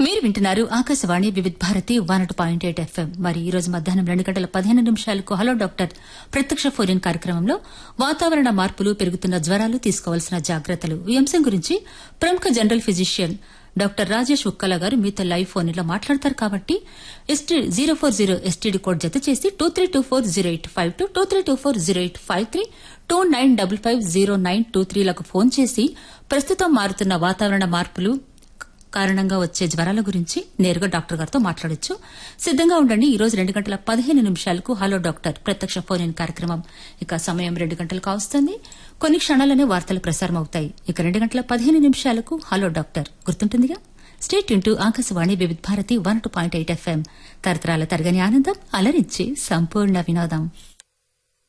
మీరు వింటున్నారు Akashvani Vividh Bharati one point eight FM మరి ఈ రోజు మధ్యాహ్నం రెండు గంటల పదిహేను నిమిషాలకు హలో డాక్టర్ ప్రత్యక్ష ఫోన్ కార్యక్రమంలో వాతావరణ మార్పులు పెరుగుతున్న జ్వరాలు తీసుకోవాల్సిన జాగ్రత్తలు ఈ అంశం గురించి ప్రముఖ general physician doctor Rajesh Ukkala garu మీతో లైవ్ ఫోన్ లో మాట్లాడతారు కాబట్టి ST zero four zero STD code జత చేసి two three two four zero eight five two two three two four zero eight five three two nine double five zero nine two త్రీలకు phone చేసి ప్రస్తుతం మారుతున్న వాతావరణ మార్పులు కారణంగా వచ్చే జ్వరాల గురించి నేరుగా డాక్టర్ గారితో మాట్లాడొచ్చు సిద్దంగా ఉండండి ఈ రోజు రెండు గంటల పదిహేను నిమిషాలకు హలో డాక్టర్ ప్రత్యక్ష ఫోన్ ఇన్ కార్యక్రమం ఇక సమయం రెండు గంటలు కావస్తుంది కొన్ని క్షణాలనే వార్తలు ప్రసారం అవుతాయి ఇక రెండు గంటల పదిహేను నిమిషాలకు హలో డాక్టర్ గుర్తుంటుందిగా stay tuned to Akashvani Vividh Bharati one two point eight FM తరతరాల తరగని ఆనందం అలరించి సంపూర్ణ వినోదం